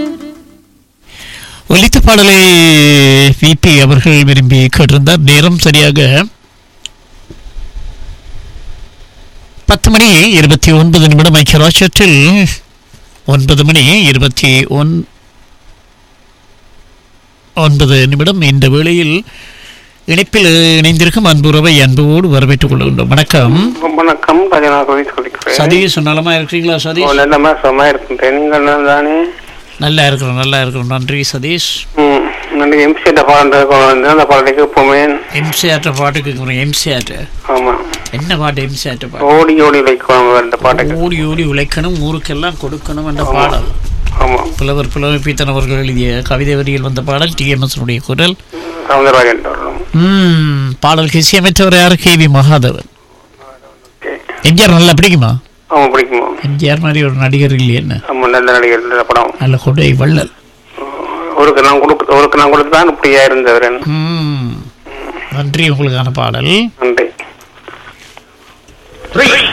ஒலித்த பாடலை விபி அவர்கள் விரும்பி கேட்டிருந்தார் நேரம் சரியாக பத்து மணி இருபத்தி ஒன்பது நிமிடம் ஐக்கியராட்சத்தில் ஒன்பது மணி இருபத்தி ஒன் ஒன்பது நிமிடம் இந்த வேளையில் இணைப்பில் இணைந்திருக்கும் அன்புறவை அன்போடு வரவேற்றுக் கொள்கின்றோம் வணக்கம் வணக்கம் ராஜநாதகோவி சொல்லிக்கிறேன் சதீஷ் நலமா இருக்கிறீங்களா ஓ, சதீஷ் நல்லமா சும்மா இருக்கின்றேன் நீங்கள் என்ன தானே நல்லா இருக்கிறோம் நல்லா இருக்கிறோம் நன்றி சதீஷ் ம் நன்றி எம்சிட்ட பாடுறது கொண்டு வந்து அந்த பாடலுக்கு எப்பவுமே எம்சிஆர்ட்ட பாட்டு கேட்குறோம் எம்சிஆர்ட்ட ஆமா என்ன பாட்டு எம்சிஆர்ட்ட பாட்டு ஓடி ஓடி வைக்கணும் அந்த பாட்டுக்கு ஓடி ஓடி உழைக்கணும் ஊருக்கெல்லாம் கொடுக்கணும் என்ற பாடல் ஆமா புலவர் புலவர் பீத்தன் அவர்கள் எழுதிய கவிதை வரியில் வந்த பாடல் டிஎம்எஸ்னுடைய குரல் சவுந்தரராஜன் வரணும் ம் பாடலுக்கு இசையமைத்தவர் யார் K V Mahadevan okay MGR நல்லா பிடிக்குமா ஆமா பிடிக்குமா எம்ஜிஆர் மாதிரி ஒரு நடிகர் இல்லை என்ன ஆமா நல்ல நடிகர் நல்ல படம் நல்ல கொடை வள்ளல் ஒருக்கு நான் கொடுக்க ஒருக்கு நான் கொடுத்து தான் இப்படியா இருந்தவர் ம் நன்றி உங்களுக்கான பாடல் நன்றி Three,